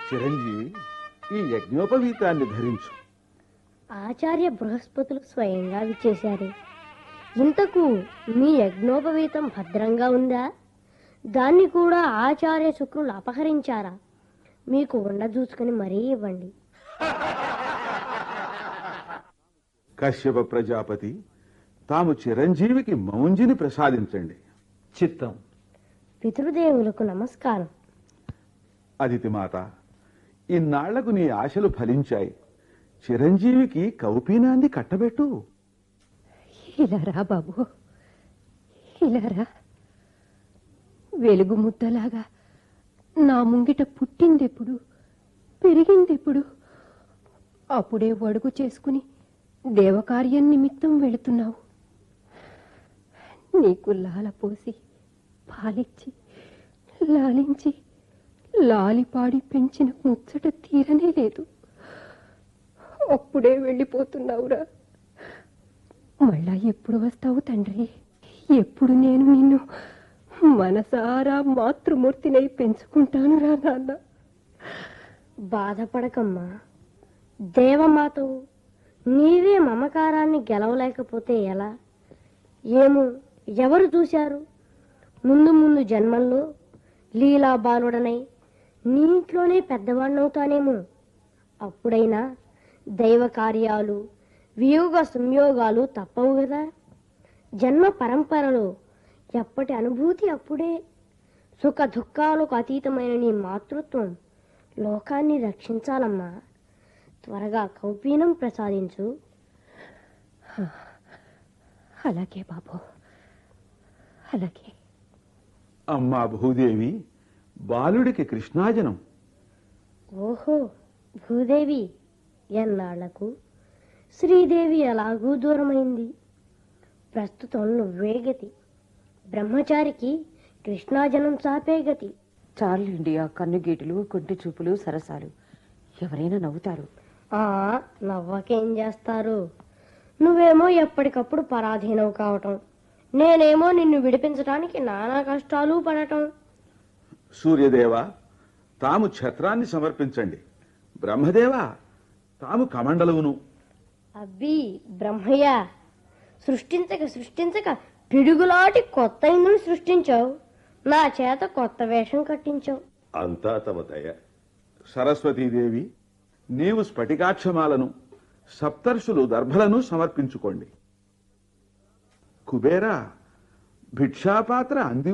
చిరంజీవి ఈ యజ్ఞోపవీతాన్ని ధరించు ఆచార్య బృహస్పతులు స్వయంగా విచ్చేశారు ఇంతకు మీ యజ్ఞోపవీతం భద్రంగా ఉందా దాన్ని కూడా ఆచార్య శుక్రులు అపహరించారా మీకు ఉండదూసుకుని మరీ ఇవ్వండి కశ్యప ప్రజాపతి తాము చిరంజీవికి మౌంజిని ప్రసాదించండి చిత్తం పితృదేవులకు నమస్కారం అదితి మాత ఇన్నాళ్లకు నీ ఆశలు ఫలించాయి చిరంజీవికి కౌపీనాన్ని కట్టబెట్టు ఇలా రా బాబు ఇలా రా వెలుగు ముద్దలాగా నా ముంగిట పుట్టిందెప్పుడు పెరిగిందెప్పుడు అప్పుడే వడుగు చేసుకుని దేవకార్యం నిమిత్తం వెళుతున్నావు నీకు లాల పోసి పాలిచ్చి లాలించి లాలిపాడి పెంచిన ముచ్చట తీరనే లేదు అప్పుడే వెళ్ళిపోతున్నావురా మళ్ళా ఎప్పుడు వస్తావు తండ్రి ఎప్పుడు నేను నిన్ను మనసారా మాతృమూర్తినై పెంచుకుంటాను రా నాన్న బాధపడకమ్మా దేవమాతవు నీవే మమకారాన్ని గెలవలేకపోతే ఎలా ఏమో ఎవరు చూశారు ముందు ముందు జన్మల్లో లీలా బాలుడనై నీ ఇంట్లోనే పెద్దవాణ్ణవుతానేమో అప్పుడైనా దైవ కార్యాలు వియోగ సంయోగాలు తప్పవు కదా జన్మ పరంపరలో ఎప్పటి అనుభూతి అప్పుడే సుఖ దుఃఖాలకు అతీతమైన నీ మాతృత్వం లోకాన్ని రక్షించాలమ్మా త్వరగా కౌపీనం ప్రసాదించు అలాగే బాబు అలాగే అమ్మా భూదేవి బాలుడికి కృష్ణాజనం ఓహో భూదేవి ఎన్నాళ్లకు శ్రీదేవి ఎలాగూ దూరమైంది ప్రస్తుతం నువ్వే గతి బ్రహ్మచారికి కృష్ణాజనం చాపే గతి చాలండి ఆ కన్నుగీటులు కొంటి చూపులు సరసాలు ఎవరైనా నవ్వుతారు ఆ నవ్వకేం చేస్తారు నువ్వేమో ఎప్పటికప్పుడు పరాధీనవు కావటం నేనేమో నిన్ను విడిపించడానికి నానా కష్టాలు పడటం సూర్యదేవ తాము ఛత్రాన్ని సమర్పించండి బ్రహ్మదేవ తాము కమండలువును అబ్బి బ్రహ్మయ్య సృష్టించక సృష్టించక పిడుగులాటి కొత్త ఇందుని సృష్టించావు నా చేత కొత్త వేషం కట్టించావు అంతా తమ దయ సరస్వతీదేవి నీవు స్ఫటికాక్షమాలను సప్తర్షులు దర్భలను సమర్పించుకోండి కుబేరా భిక్షాపాత్ర అంది